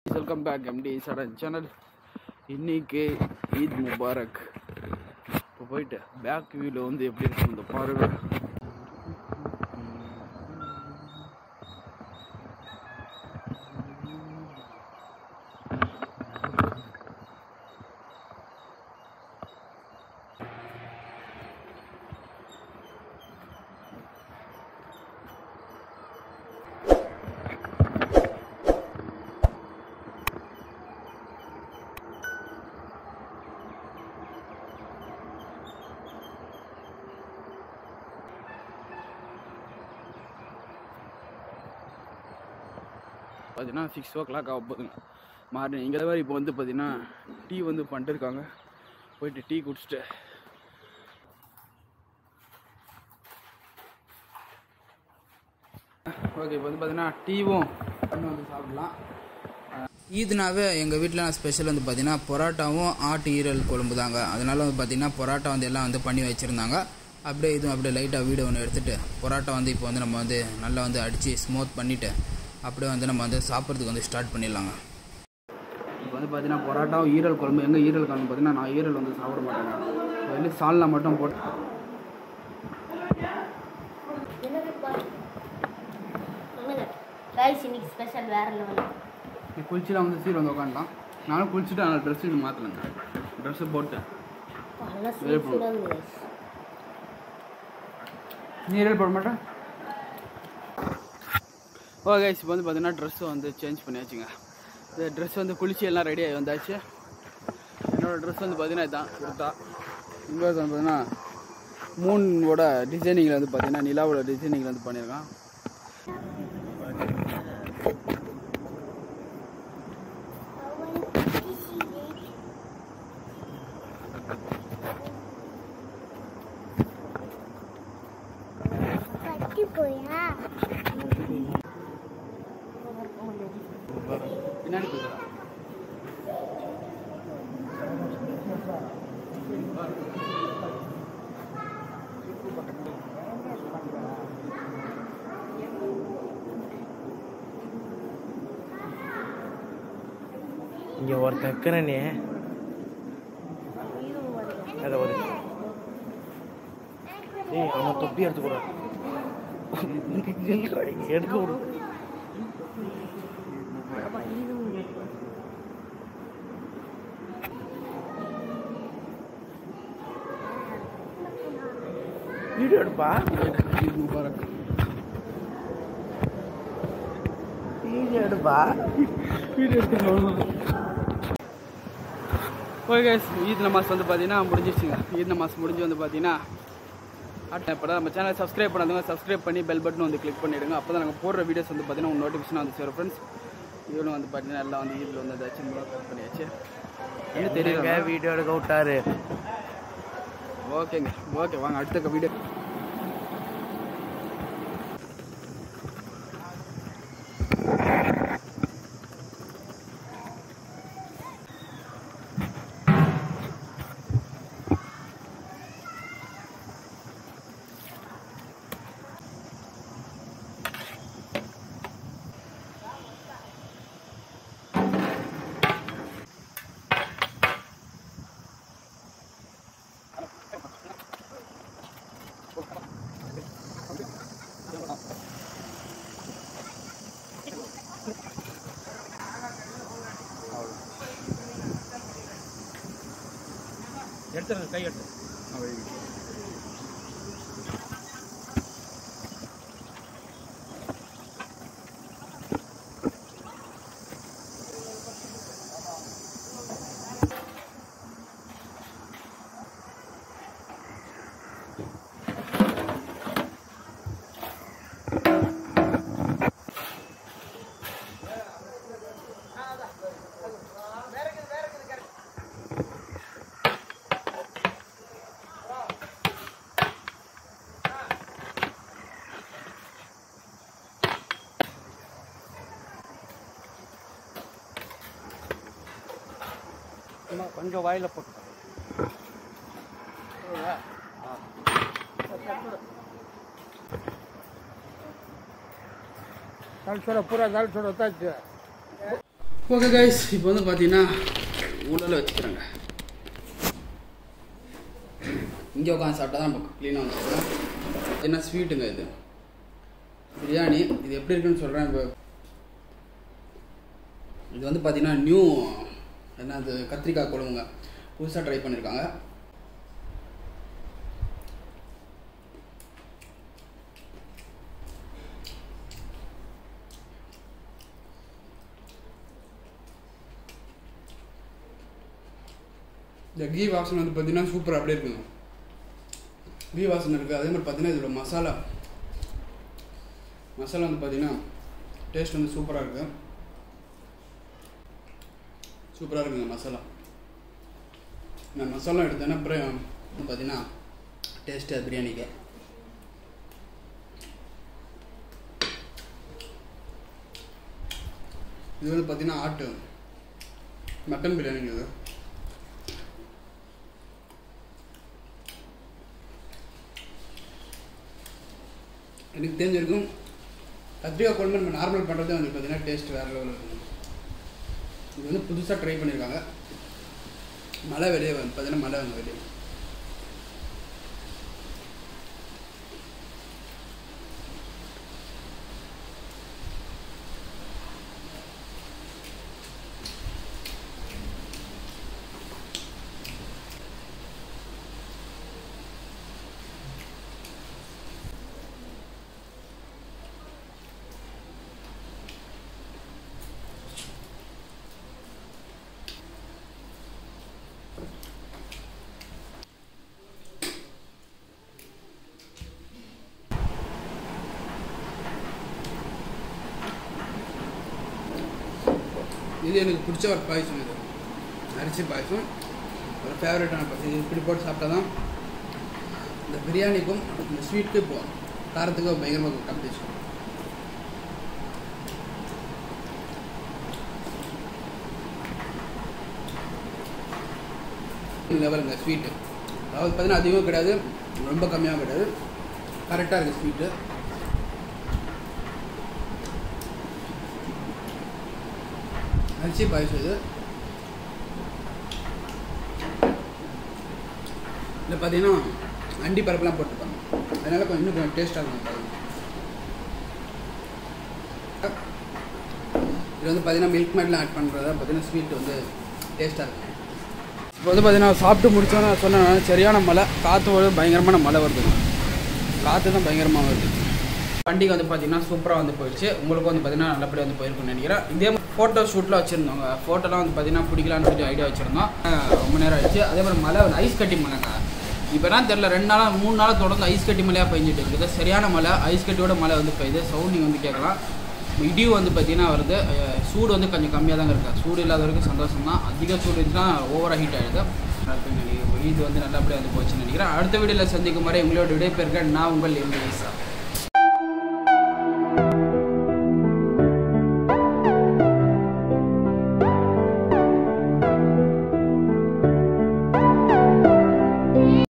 Welcome back எம்டி சடன் channel இன்னைக்கு ஈத் முபாரக் இப்போ போயிட்டு பேக் வியூவில் வந்து எப்படி இருக்கும் இந்த பாருங்க பார்த்தீங்கன்னா சிக்ஸ் ஓ கிளாக் ஆக போகுதுங்க மார்னிங் இங்கே வேறு இப்போ வந்து பார்த்தீங்கன்னா டீ வந்து பண்ணிட்டு இருக்காங்க போயிட்டு டீ குடிச்சிட்டு ஓகே இப்போ வந்து பார்த்தீங்கன்னா டீவும் வந்து சாப்பிடலாம் ஈத்னாவே எங்கள் வீட்டில் ஸ்பெஷல் வந்து பார்த்தீங்கன்னா பரோட்டாவும் ஆட்டு ஈரல் குழம்பு தாங்க அதனால வந்து பார்த்தீங்கன்னா பரோட்டா வந்து எல்லாம் வந்து பண்ணி வச்சுருந்தாங்க அப்படியே இதுவும் அப்படியே லைட்டாக வீடியோ ஒன்று எடுத்துகிட்டு பரோட்டா வந்து இப்போ வந்து நம்ம வந்து நல்லா வந்து அடித்து ஸ்மூத் பண்ணிவிட்டு அப்படியே வந்து நம்ம வந்து சாப்பிட்றதுக்கு வந்து ஸ்டார்ட் பண்ணிடலாங்க இப்போ வந்து பார்த்தீங்கன்னா பரோட்டாவும் ஈரல் குழம்பு எங்கே ஈரல் குழம்பு பார்த்தீங்கன்னா நான் ஈரல் வந்து சாப்பிட மாட்டேங்க வெளியே சால்னா மட்டும் போட்டு கைஸ் இன்னைக்கு ஸ்பெஷல் வேற லெவல் நீ குளிச்சுலாம் வந்து சீர் வந்து உட்காந்துலாம் நானும் குளிச்சுட்டு அந்த ட்ரெஸ் இது மாற்றலைங்க ட்ரெஸ்ஸு போட்டேன் நல்லா Very சூப்பராக இருந்து guys. நீ ஈரல் போட மாட்டேன் ஓகே இப்போ வந்து பார்த்தீங்கன்னா ட்ரெஸ்ஸு வந்து சேஞ்ச் பண்ணியாச்சுங்க இந்த ட்ரெஸ் வந்து குளிச்சு எல்லாம் ரெடி ஆகி வந்தாச்சு என்னோட ட்ரெஸ் வந்து பார்த்தீங்கன்னா இதான் குர்த்தா இங்கே வந்து பார்த்தீங்கன்னா மூணோட டிசைனிங்கில் வந்து பார்த்தீங்கன்னா நிலாவோட டிசைனிங்கில் வந்து பண்ணியிருக்கான் பின்னாடி போயிடலாம் இங்க ஒருத்தன் இருக்கிறனே அதை ஒரு ஏய் அவன் தொப்பி எடுத்துக்கூடாது எடுக்க விடு வீடியோ எடுப்பா ஈத் முபாரக் வீடியோ எடுப்பா வீடியோ எடுத்துக்கணும் ஓகே ஈத் நமாஸ் வந்து பார்த்தீங்கன்னா முடிஞ்சிச்சுங்க ஈத் நமாஸ் முடிஞ்சு வந்து பார்த்தீங்கன்னா அட்டை இப்போ நம்ம சேனல் சப்ஸ்கிரைப் பண்ணாதவங்க சப்ஸ்கிரைப் பண்ணி பெல் பட்டன் வந்து கிளிக் பண்ணிவிடுங்க அப்போ தான் நாங்கள் போடுற வீடியோஸ் வந்து பார்த்தீங்கன்னா உங்கள் நோட்டிஃபிகேஷன் வந்து சேரும் ஃப்ரெண்ட்ஸ் இவனும் வந்து பார்த்தீங்கன்னா எல்லாம் வந்து ஈதில் வந்து ஏதாச்சும் கட் பண்ணியாச்சு என்ன தெரியல தெரியல வீடியோ எடுக்க விட்டாரு ஓகேங்க ஓகே வாங்க அடுத்த வீடியோ எடுத்துருங்க கை எடுத்து இன்னும் கொஞ்சம் வாயில போட்டு दाल छोड़ो पूरा दाल छोड़ो तक ஓகே கைஸ் இப்போ வந்து பார்த்தீங்கன்னா உள்ள வச்சுக்கிறேங்க இங்கே உட்காந்து சாப்பிட்டா தான் நமக்கு க்ளீனாக வச்சுக்கிறேன் என்ன ஸ்வீட்டுங்க இது பிரியாணி இது எப்படி இருக்குன்னு சொல்கிறேன் இப்போ இது வந்து பார்த்தீங்கன்னா நியூ என்ன அது கத்திரிக்காய் குழம்புங்க புதுசாக ட்ரை பண்ணியிருக்காங்க இந்த கீ வாசனை வந்து பார்த்தீங்கன்னா சூப்பராக அப்படியே இருக்குங்க கீ வாசனை இருக்குது அதே மாதிரி பார்த்தீங்கன்னா இதோட மசாலா மசாலா வந்து பார்த்தீங்கன்னா டேஸ்ட் வந்து சூப்பராக இருக்குது சூப்பராக இருக்குங்க மசாலா நான் மசாலா எடுத்தேன்னா அப்புறம் வந்து பார்த்தீங்கன்னா டேஸ்ட்டு பிரியாணிக்கு இது வந்து பார்த்தீங்கன்னா ஆட்டு மட்டன் பிரியாணிங்க இது எனக்கு தெரிஞ்சிருக்கும் கத்திரிக்காய் குழம்பு நம்ம நார்மல் பண்ணுறது வந்து பார்த்தீங்கன்னா டேஸ்ட் வேறு லெவலில் இருக்கும் இது வந்து புதுசாக ட்ரை பண்ணியிருக்காங்க மழை வெளியே வந்து பார்த்தீங்கன்னா மழை வந்து வெளியே இது எனக்கு பிடிச்ச ஒரு பாயசம் இது அரிசி பாயசம் ஒரு ஃபேவரட்டான பாயசம் இது இப்படி போட்டு சாப்பிட்டா தான் இந்த பிரியாணிக்கும் இந்த ஸ்வீட்டுக்கு இப்போ காரத்துக்கும் பயங்கரமாக காம்படிஷன் லெவலுங்க ஸ்வீட்டு அதாவது பார்த்தீங்கன்னா அதிகமாக கிடையாது ரொம்ப கம்மியாக கிடையாது கரெக்டாக இருக்குது ஸ்வீட்டு அரிசி பாயசம் இது இதில் பார்த்தீங்கன்னா அண்டி பருப்புலாம் போட்டுருப்பாங்க அதனால கொஞ்சம் இன்னும் கொஞ்சம் டேஸ்ட்டாக இருக்கும் பாருங்க. இது வந்து பார்த்தீங்கன்னா மில்க் மேட்லாம் ஆட் பண்ணுறதா பார்த்தீங்கன்னா ஸ்வீட் வந்து டேஸ்ட்டாக இருக்கும் இப்போ வந்து பார்த்தீங்கன்னா சாப்பிட்டு முடிச்சோன்னு சொன்னேன் சரியான மழை காற்று வருது பயங்கரமான மழை வருதுங்க காற்று தான் பயங்கரமாக வருது பண்டிகை வந்து பார்த்தீங்கன்னா சூப்பராக வந்து போயிடுச்சு உங்களுக்கு வந்து பார்த்தீங்கன்னா நல்லபடியாக வந்து போயிருக்கும்னு நினைக்கிறேன் இதே மாதிரி ஃபோட்டோ ஷூட்லாம் வச்சுருந்தோங்க ஃபோட்டோலாம் வந்து பார்த்தீங்கன்னா பிடிக்கலான்னு சொல்லி ஐடியா வச்சுருந்தோம் அஹ் ரொம்ப நேரம் ஆயிடுச்சு அதே மாதிரி மழை வந்து ஐஸ் கட்டி மழைங்க இப்போ தான் தெரில ரெண்டு நாளாக மூணு நாளாக தொடர்ந்து ஐஸ் கட்டி மழையாக பெஞ்சிட்டு இருக்குது சரியான மழை ஐஸ் கட்டியோட மழை வந்து பெய்யுது சவுண்ட் நீங்கள் வந்து கேட்கலாம் இடியும் வந்து பார்த்தீங்கன்னா வருது அஹ் சூடு வந்து கொஞ்சம் கம்மியாக தாங்க இருக்குது சூடு இல்லாத வரைக்கும் சந்தோஷம் தான் அதிக சூடு இருந்துச்சுன்னா ஓவராக ஹீட் ஆகிடுது இது வந்து நல்லபடியாக வந்து போச்சுன்னு நினைக்கிறேன் அடுத்த வீடியோவில் சந்திக்கும் வரை உங்களோட விடைபெறுக நான் உங்கள் எம்ஏ